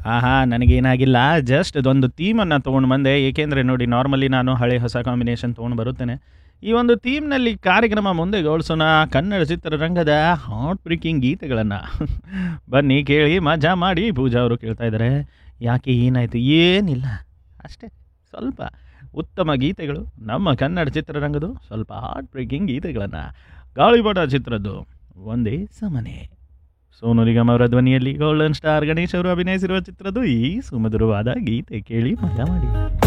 ಆಹಾ ನನಗೇನಾಗಿಲ್ಲ ಜಸ್ಟ್ ಅದೊಂದು ಥೀಮನ್ನು ತೊಗೊಂಡು ಬಂದೆ ಏಕೆಂದರೆ ನೋಡಿ ನಾರ್ಮಲಿ ನಾನು ಹಳೆ ಹೊಸ ಕಾಂಬಿನೇಷನ್ ತೊಗೊಂಡು ಬರುತ್ತೇನೆ ಈ ಒಂದು ಥೀಮ್ನಲ್ಲಿ ಕಾರ್ಯಕ್ರಮ ಮುಂದೆ ಗೋಳಿಸೋಣ ಕನ್ನಡ ಚಿತ್ರರಂಗದ ಹಾಟ್ ಬ್ರೇಕಿಂಗ್ ಗೀತೆಗಳನ್ನು ಬನ್ನಿ ಕೇಳಿ ಮಜಾ ಮಾಡಿ ಪೂಜಾ ಅವರು ಕೇಳ್ತಾ ಇದ್ದಾರೆ ಯಾಕೆ ಏನಾಯಿತು ಏನಿಲ್ಲ ಅಷ್ಟೇ ಸ್ವಲ್ಪ ಉತ್ತಮ ಗೀತೆಗಳು ನಮ್ಮ ಕನ್ನಡ ಚಿತ್ರರಂಗದ್ದು ಸ್ವಲ್ಪ ಹಾಟ್ ಬ್ರೇಕಿಂಗ್ ಗೀತೆಗಳನ್ನು ಗಾಳಿಪಟ ಚಿತ್ರದ್ದು ಒಂದೇ ಸಮನೆ ಸೋನು ನಿಗಮ್ ಅವರ ಧ್ವನಿಯಲ್ಲಿ ಗೋಲ್ಡನ್ ಸ್ಟಾರ್ ಗಣೇಶ್ ಅವರು ಅಭಿನಯಿಸಿರುವ ಚಿತ್ರದ್ದು ಈ ಸುಮಧುರವಾದ ಗೀತೆ ಕೇಳಿ ಮಜಾ ಮಾಡಿ